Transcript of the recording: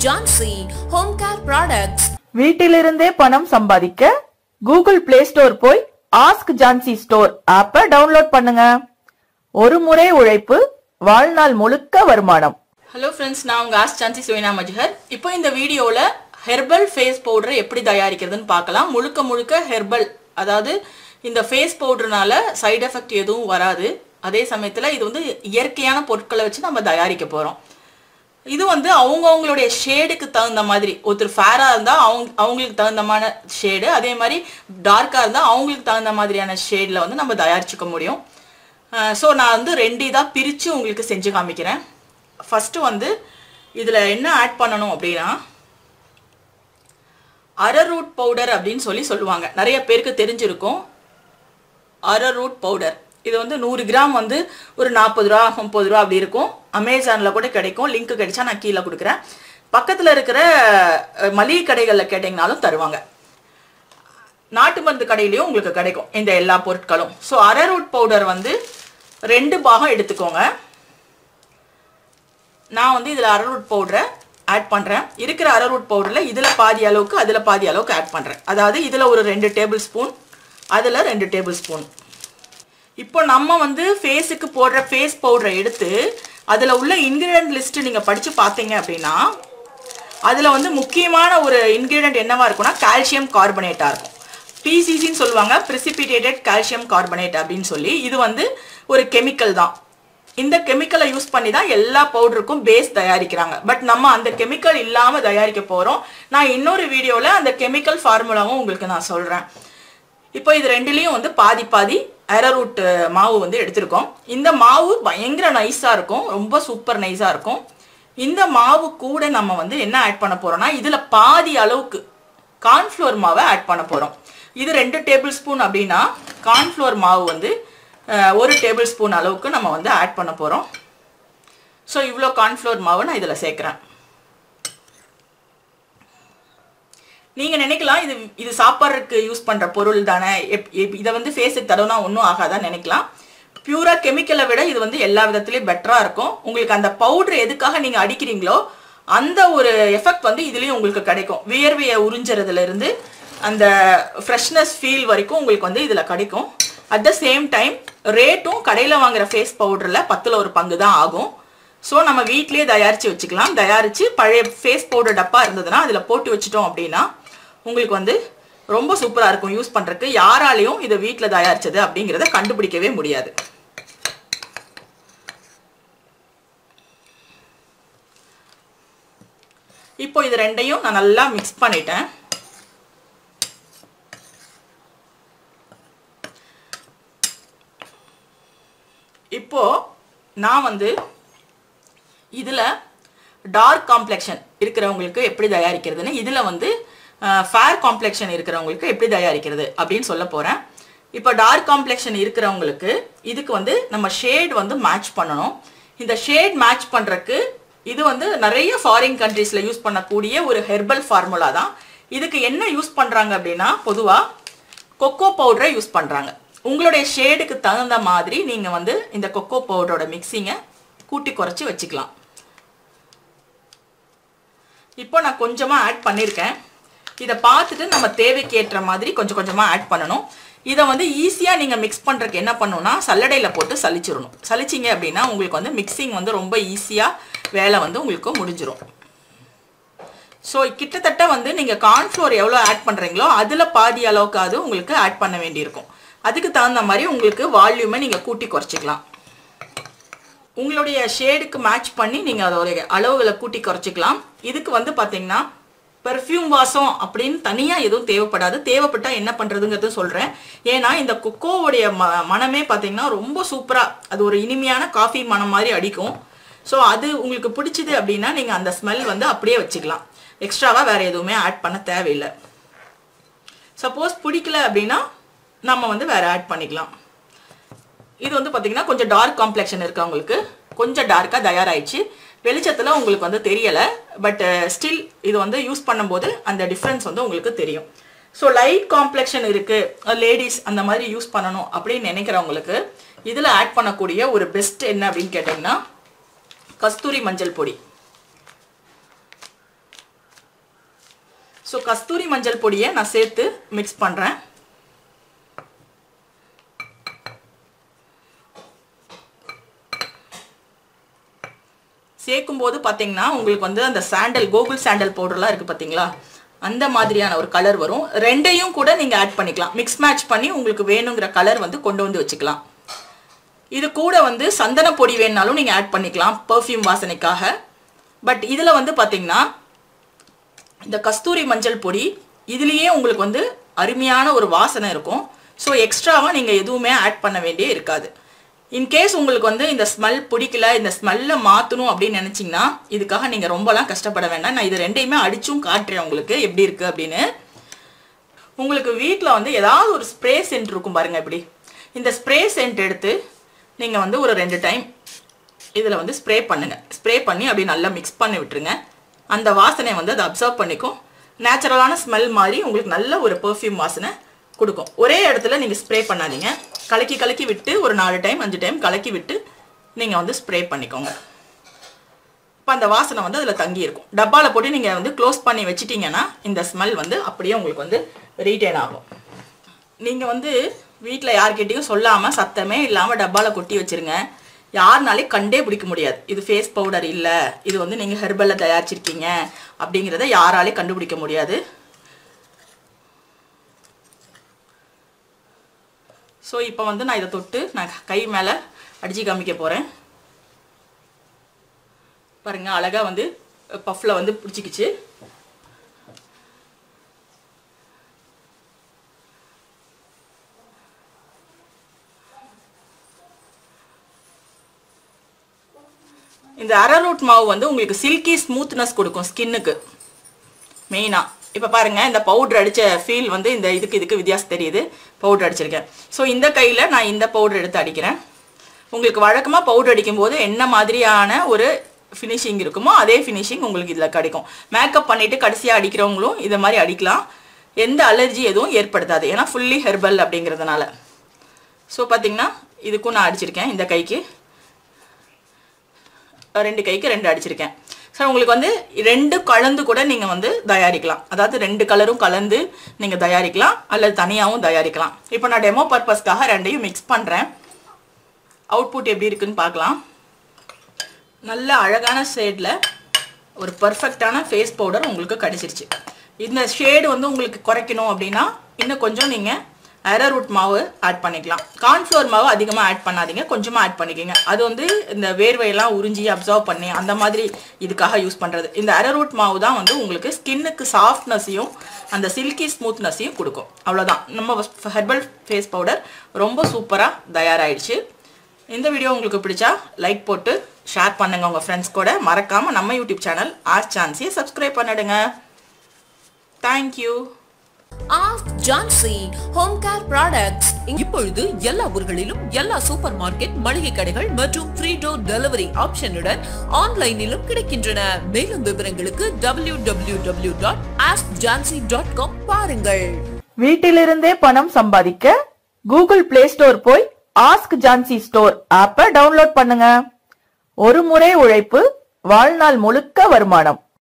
Jhansi home care products வீட்டிலிருந்தே பணம் சம்பாதிக்க கூகுள் பிளே ஸ்டோர் போய் ஆஸ்க் ஜான்சி ஸ்டோர் ஆப்பை டவுன்லோட் பண்ணுங்க ஒரு முறை உழைப்பு வாழ்நாள் முழுக்க வருமானம் ஹலோ ஃப்ரெண்ட்ஸ் நான் உங்கள் ஆஸ் சான்சி சுவைனா மஜ்ஹர் இப்போ இந்த வீடியோவில் ஹெர்பல் ஃபேஸ் பவுடரை எப்படி தயாரிக்கிறதுன்னு பார்க்கலாம் முழுக்க முழுக்க ஹெர்பல் அதாவது இந்த ஃபேஸ் பவுடர்னால சைடு எஃபெக்ட் எதுவும் வராது அதே சமயத்தில் இது வந்து இயற்கையான பொருட்களை வச்சு நம்ம தயாரிக்க போகிறோம் இது வந்து அவங்கவுங்களுடைய ஷேடுக்கு தகுந்த மாதிரி ஒருத்தர் ஃபேராக இருந்தால் அவங்க அவங்களுக்கு தகுந்தமான ஷேடு அதே மாதிரி டார்க்காக இருந்தால் அவங்களுக்கு தகுந்த மாதிரியான ஷேடில் வந்து நம்ம தயாரிச்சுக்க முடியும் ஸோ நான் வந்து ரெண்டு இதாக பிரித்து உங்களுக்கு செஞ்சு காமிக்கிறேன் ஃபஸ்ட்டு வந்து இதில் என்ன ஆட் பண்ணணும் அப்படின்னா அரரூட் பவுடர் அப்படின்னு சொல்லி சொல்லுவாங்க நிறைய பேருக்கு தெரிஞ்சிருக்கும் அரரூட் பவுடர் இது வந்து நூறு கிராம் வந்து ஒரு நாற்பது ரூபா முப்பது ரூபா அப்படி இருக்கும் அமேசானில் கூட கிடைக்கும் லிங்க் கிடைச்சா நான் கீழே கொடுக்குறேன் பக்கத்தில் இருக்கிற அஹ், மளிகை கடைகளில் கேட்டிங்கனாலும் தருவாங்க நாட்டு மருந்து கடையிலையும் உங்களுக்கு கிடைக்கும் இந்த எல்லா பொருட்களும் ஸோ அரரூட் பவுடர் வந்து ரெண்டு பாகம் எடுத்துக்கோங்க நான் வந்து இதில் அரரூட் பவுடரை ஆட் பண்ணுறேன் இருக்கிற அரரூட் பவுடரில் இதில் பாதி அளவுக்கு அதில் பாதி அளவுக்கு ஆட் பண்ணுறேன் அதாவது இதில் ஒரு ரெண்டு டேபிள் ஸ்பூன் அதில் ரெண்டு டேபிள் ஸ்பூன் இப்போ நம்ம வந்து ஃபேஸுக்கு போடுற ஃபேஸ் பவுடரை எடுத்து அதில் உள்ள இன்க்ரீடியன்ட் லிஸ்ட்டு நீங்கள் படித்து பார்த்தீங்க அப்படின்னா அதில் வந்து முக்கியமான ஒரு இன்க்ரீடியன்ட் என்னவா இருக்கும்னா கால்சியம் கார்பனேட்டாக இருக்கும் பிசிசின்னு சொல்லுவாங்க precipitate கால்சியம் கார்பனேட் அப்படின்னு சொல்லி இது வந்து ஒரு கெமிக்கல் தான் இந்த கெமிக்கலை யூஸ் பண்ணி தான் எல்லா பவுடருக்கும் பேஸ் தயாரிக்கிறாங்க பட் நம்ம அந்த கெமிக்கல் இல்லாமல் தயாரிக்க போகிறோம் நான் இன்னொரு வீடியோவில் அந்த கெமிக்கல் ஃபார்முலாவும் உங்களுக்கு நான் சொல்கிறேன் இப்போ இது ரெண்டுலேயும் வந்து பாதி பாதி அரரூட் மாவு வந்து எடுத்திருக்கோம் இந்த மாவு பயங்கர நைஸாக இருக்கும் ரொம்ப சூப்பர் நைஸாக இருக்கும் இந்த மாவு கூட நம்ம வந்து என்ன ஆட் பண்ண போறோம்னா இதில் பாதி அளவுக்கு கார்ன்ஃப்ளோர் மாவை ஆட் பண்ண போகிறோம் இது ரெண்டு டேபிள் ஸ்பூன் அப்படின்னா கார்ன்ஃப்ளோர் மாவு வந்து அஹ், ஒரு டேபிள் ஸ்பூன் அளவுக்கு நம்ம வந்து ஆட் பண்ண போகிறோம் ஸோ இவ்வளோ கார்ன்ஃப்ளோர் மாவு நான் இதில் சேர்க்குறேன் நீங்க நினைக்கலாம் இது இது சாப்பாடுறதுக்கு யூஸ் பண்ற பொருள் தானே எப்- எப்- இதை வந்து ஃபேஸுக்கு தடவுனா ஒன்றும் ஆகாதான் நினைக்கலாம் பியூரா கெமிக்கலை விட இது வந்து எல்லா விதத்துலயும் பெட்டரா இருக்கும் உங்களுக்கு அந்த பவுடர் எதுக்காக நீங்க அடிக்கிறீங்களோ அந்த ஒரு எஃபெக்ட் வந்து இதுலயும் உங்களுக்கு கிடைக்கும் வியர்வையை உறிஞ்சறதுல இருந்து அந்த ஃப்ரெஷ்னஸ் ஃபீல் வரைக்கும் உங்களுக்கு வந்து இதுல கிடைக்கும் அட் த சேம் டைம் ரேட்டும் கடையில் வாங்குற ஃபேஸ் பவுடரில் பத்தில் ஒரு பங்கு தான் ஆகும் ஸோ நம்ம வீட்டிலேயே தயாரித்து வச்சுக்கலாம் தயாரித்து பழைய ஃபேஸ் பவுடர் டப்பா இருந்ததுன்னா அதில் போட்டு வச்சிட்டோம் அப்படின்னா உங்களுக்கு வந்து ரொம்ப சூப்பராக இருக்கும் யூஸ் பண்ணுறதுக்கு யாராலையும் இதை வீட்டில் தயாரிச்சது அப்படிங்கிறத கண்டுபிடிக்கவே முடியாது இப்போ இது ரெண்டையும் நான் நல்லா மிக்ஸ் பண்ணிட்டேன் இப்போ நான் வந்து இதில் டார்க் காம்ப்ளெக்ஷன் இருக்கிறவங்களுக்கு எப்படி தயாரிக்கிறதுன்னு இதில் வந்து ஃபேர் காம்ப்ளெக்ஷன் இருக்கிறவங்களுக்கு எப்படி தயாரிக்கிறது அப்படின்னு சொல்ல போகிறேன் இப்போ டார்க் காம்ப்ளெக்ஷன் இருக்கிறவங்களுக்கு இதுக்கு வந்து நம்ம ஷேட் வந்து மேட்ச் பண்ணணும் இந்த ஷேட் மேட்ச் பண்ணுறக்கு இது வந்து நிறைய ஃபாரின் கண்ட்ரீஸில் யூஸ் பண்ணக்கூடிய ஒரு ஹெர்பல் ஃபார்முலா தான் இதுக்கு என்ன யூஸ் பண்ணுறாங்க அப்படின்னா பொதுவாக கொக்கோ பவுடரை யூஸ் பண்ணுறாங்க உங்களுடைய ஷேடுக்கு தகுந்த மாதிரி நீங்கள் வந்து இந்த கொக்கோ பவுடரோட மிக்சிங்கை கூட்டி குறைச்சி வச்சுக்கலாம் இப்போ நான் கொஞ்சமாக ஆட் பண்ணியிருக்கேன் இதை பார்த்துட்டு நம்ம தேவைக்கு ஏற்ற மாதிரி கொஞ்சம் கொஞ்சமாக ஆட் பண்ணணும் இதை வந்து ஈஸியாக நீங்கள் மிக்ஸ் பண்ணுறதுக்கு என்ன பண்ணணும்னா சல்லடையில் போட்டு சலிச்சிடணும் சலிச்சிங்க அப்படின்னா உங்களுக்கு வந்து மிக்சிங் வந்து ரொம்ப ஈஸியாக வேலை வந்து உங்களுக்கு முடிஞ்சிடும் ஸோ கிட்டத்தட்ட வந்து நீங்கள் கார்ன்ஃப்ளோர் எவ்வளோ ஆட் பண்ணுறீங்களோ அதில் பாதி அளவுக்காவது உங்களுக்கு ஆட் பண்ண வேண்டியிருக்கும் அதுக்கு தகுந்த மாதிரி உங்களுக்கு வால்யூமை நீங்கள் கூட்டி குறைச்சிக்கலாம் உங்களுடைய ஷேடுக்கு மேட்ச் பண்ணி நீங்கள் அதோடைய அளவுகளை கூட்டி குறைச்சிக்கலாம் இதுக்கு வந்து பார்த்தீங்கன்னா பெர்ஃப்யூம் வாசம் அப்படின்னு தனியாக எதுவும் தேவைப்படாது தேவைப்பட்டால் என்ன பண்ணுறதுங்கிறது சொல்கிறேன் ஏன்னா இந்த கொக்கோவுடைய ம மனமே பார்த்தீங்கன்னா ரொம்ப சூப்பராக அது ஒரு இனிமையான காஃபி மனம் மாதிரி அடிக்கும் ஸோ அது உங்களுக்கு பிடிச்சிது அப்படின்னா நீங்கள் அந்த ஸ்மெல் வந்து அப்படியே வச்சுக்கலாம் எக்ஸ்ட்ராவாக வேறு எதுவுமே ஆட் பண்ண தேவையில்லை சப்போஸ் பிடிக்கல அப்படின்னா நம்ம வந்து வேறு ஆட் பண்ணிக்கலாம் இது வந்து பார்த்தீங்கன்னா கொஞ்சம் டார்க் காம்ப்ளெக்ஷன் இருக்கவங்களுக்கு கொஞ்சம் டார்க்காக தயாராகிடுச்சு வெளிச்சத்தில் உங்களுக்கு வந்து தெரியலை பட் ஸ்டில் இது வந்து யூஸ் பண்ணும்போது அந்த டிஃப்ரென்ஸ் வந்து உங்களுக்கு தெரியும் ஸோ லைட் காம்ப்ளெக்ஷன் இருக்குது லேடிஸ் அந்த மாதிரி யூஸ் பண்ணணும் அப்படின்னு நினைக்கிறவங்களுக்கு இதில் ஆட் பண்ணக்கூடிய ஒரு பெஸ்ட் என்ன அப்படின்னு கேட்டிங்கன்னா கஸ்தூரி மஞ்சள் பொடி ஸோ கஸ்தூரி மஞ்சள் பொடியை நான் சேர்த்து மிக்ஸ் பண்ணுறேன் சேர்க்கும் போது பார்த்தீங்கன்னா உங்களுக்கு வந்து அந்த சாண்டல் கோகுல் சாண்டல் பவுடர்லாம் இருக்குது பார்த்தீங்களா அந்த மாதிரியான ஒரு கலர் வரும் ரெண்டையும் கூட நீங்கள் ஆட் பண்ணிக்கலாம் மிக்ஸ் மேட்ச் பண்ணி உங்களுக்கு வேணுங்கிற கலர் வந்து கொண்டு வந்து வச்சுக்கலாம் இது கூட வந்து சந்தன பொடி வேணுனாலும் நீங்கள் ஆட் பண்ணிக்கலாம் பர்ஃப்யூம் வாசனைக்காக பட் இதில் வந்து பார்த்தீங்கன்னா இந்த கஸ்தூரி மஞ்சள் பொடி இதுலேயே உங்களுக்கு வந்து அருமையான ஒரு வாசனை இருக்கும் ஸோ எக்ஸ்ட்ராவாக நீங்கள் எதுவுமே ஆட் பண்ண வேண்டிய இருக்காது இன்கேஸ் உங்களுக்கு வந்து இந்த ஸ்மெல் பிடிக்கல இந்த ஸ்மெல்லை மாற்றணும் அப்படின்னு நினச்சிங்கன்னா இதுக்காக நீங்கள் ரொம்பலாம் கஷ்டப்பட வேண்டாம் நான் இது ரெண்டையுமே அடிச்சும் காட்டுறேன் உங்களுக்கு எப்படி இருக்குது அப்படின்னு உங்களுக்கு வீட்டில் வந்து ஏதாவது ஒரு ஸ்ப்ரே சென்ட் இருக்கும் பாருங்க இப்படி இந்த ஸ்ப்ரே சென்ட் எடுத்து நீங்கள் வந்து ஒரு ரெண்டு டைம் இதில் வந்து ஸ்ப்ரே பண்ணுங்க ஸ்ப்ரே பண்ணி அப்படி நல்லா மிக்ஸ் பண்ணி விட்டுருங்க அந்த வாசனை வந்து அதை அப்சர்வ் பண்ணிக்கும் நேச்சுரலான ஸ்மெல் மாதிரி உங்களுக்கு நல்ல ஒரு பெர்ஃப்யூம் வாசனை கொடுக்கும் ஒரே இடத்துல நீங்கள் ஸ்ப்ரே பண்ணாதீங்க கலக்கி கலக்கி விட்டு ஒரு நாலு டைம் அஞ்சு டைம் கலக்கி விட்டு நீங்கள் வந்து ஸ்ப்ரே பண்ணிக்கோங்க இப்போ அந்த வாசனை வந்து அதில் தங்கி இருக்கும் டப்பாவில் போட்டு நீங்கள் வந்து க்ளோஸ் பண்ணி வச்சிட்டிங்கன்னா இந்த ஸ்மெல் வந்து அப்படியே உங்களுக்கு வந்து ரீட்டைன் ஆகும் நீங்கள் வந்து வீட்டில் யார்கிட்டயும் சொல்லாமல் சத்தமே இல்லாமல் டப்பாவில் கொட்டி வச்சிருங்க யாருனாலே கண்டே பிடிக்க முடியாது இது ஃபேஸ் பவுடர் இல்லை இது வந்து நீங்கள் ஹெர்பலில் தயாரிச்சிருக்கீங்க அப்படிங்கிறத யாராலே கண்டுபிடிக்க முடியாது ஸோ இப்போ வந்து நான் இதை தொட்டு நான் கை மேலே அடிச்சு காமிக்க போகிறேன் பாருங்க அழகாக வந்து பஃப்பில் வந்து பிடிச்சிக்கிச்சு இந்த அரரூட் மாவு வந்து உங்களுக்கு சில்கி ஸ்மூத்னஸ் கொடுக்கும் ஸ்கின்னுக்கு மெயினாக இப்போ பாருங்க இந்த பவுடர் அடித்த ஃபீல் வந்து இந்த இதுக்கு இதுக்கு வித்தியாசம் தெரியுது பவுடர் அடிச்சிருக்கேன் ஸோ இந்த கையில் நான் இந்த பவுடர் எடுத்து அடிக்கிறேன் உங்களுக்கு வழக்கமாக பவுடர் அடிக்கும்போது என்ன மாதிரியான ஒரு ஃபினிஷிங் இருக்குமோ அதே ஃபினிஷிங் உங்களுக்கு இதில் கிடைக்கும் மேக்கப் பண்ணிவிட்டு கடைசியாக அடிக்கிறவங்களும் இதை மாதிரி அடிக்கலாம் எந்த அலர்ஜி எதுவும் ஏற்படுத்தாது ஏன்னா ஃபுல்லி ஹெர்பல் அப்படிங்கிறதுனால ஸோ பார்த்தீங்கன்னா இதுக்கும் நான் அடிச்சிருக்கேன் இந்த கைக்கு ரெண்டு கைக்கு ரெண்டு அடிச்சிருக்கேன் சார் உங்களுக்கு வந்து ரெண்டு கலந்து கூட நீங்கள் வந்து தயாரிக்கலாம் அதாவது ரெண்டு கலரும் கலந்து நீங்கள் தயாரிக்கலாம் அல்லது தனியாகவும் தயாரிக்கலாம் இப்போ நான் டெமோ பர்பஸ்க்காக ரெண்டையும் மிக்ஸ் பண்ணுறேன் அவுட்புட் எப்படி இருக்குன்னு பார்க்கலாம் நல்ல அழகான ஷேடில் ஒரு பர்ஃபெக்டான ஃபேஸ் பவுடர் உங்களுக்கு கிடச்சிருச்சு இந்த ஷேடு வந்து உங்களுக்கு குறைக்கணும் அப்படின்னா இன்னும் கொஞ்சம் நீங்கள் அரரூட் மாவு ஆட் பண்ணிக்கலாம் கார்ன்ஃப்ளவர் மாவு அதிகமாக ஆட் பண்ணாதீங்க கொஞ்சமாக ஆட் பண்ணிக்கோங்க அது வந்து இந்த வேர்வையெல்லாம் உறிஞ்சி அப்சர்வ் பண்ணி அந்த மாதிரி இதுக்காக யூஸ் பண்ணுறது இந்த அரரூட் மாவு தான் வந்து உங்களுக்கு ஸ்கின்னுக்கு சாஃப்ட்னஸையும் அந்த சில்கி ஸ்மூத்னஸையும் கொடுக்கும் அவ்வளோதான் நம்ம ஹெர்பல் ஃபேஸ் பவுடர் ரொம்ப சூப்பராக தயாராகிடுச்சு இந்த வீடியோ உங்களுக்கு பிடிச்சா லைக் போட்டு ஷேர் பண்ணுங்க உங்கள் ஃப்ரெண்ட்ஸ் கூட மறக்காமல் நம்ம யூடியூப் சேனல் ஆஸ் சான்ஸியை சப்ஸ்கிரைப் பண்ணிடுங்க thank you of Jhansi home care products இப்பொழுது எல்லா ஊர்களிலும் எல்லா சூப்பர் மார்க்கெட் மளிகை கடைகள் மற்றும் ஃப்ரீ டோர் டெலிவரி ஆப்ஷனுடன் ஆன்லைனிலும் கிடைக்கின்றன மேலும் விவரங்களுக்கு W W W dot Jhansi dot com பாருங்கள் வீட்டிலிருந்தே பணம் சம்பாதிக்க கூகுள் பிளே ஸ்டோர் போய் ஆஸ்க் ஜான்சி ஸ்டோர் ஆப்பை டவுன்லோட் பண்ணுங்க ஒரு முறை உழைப்பு வாழ்நாள் முழுக்க வருமானம்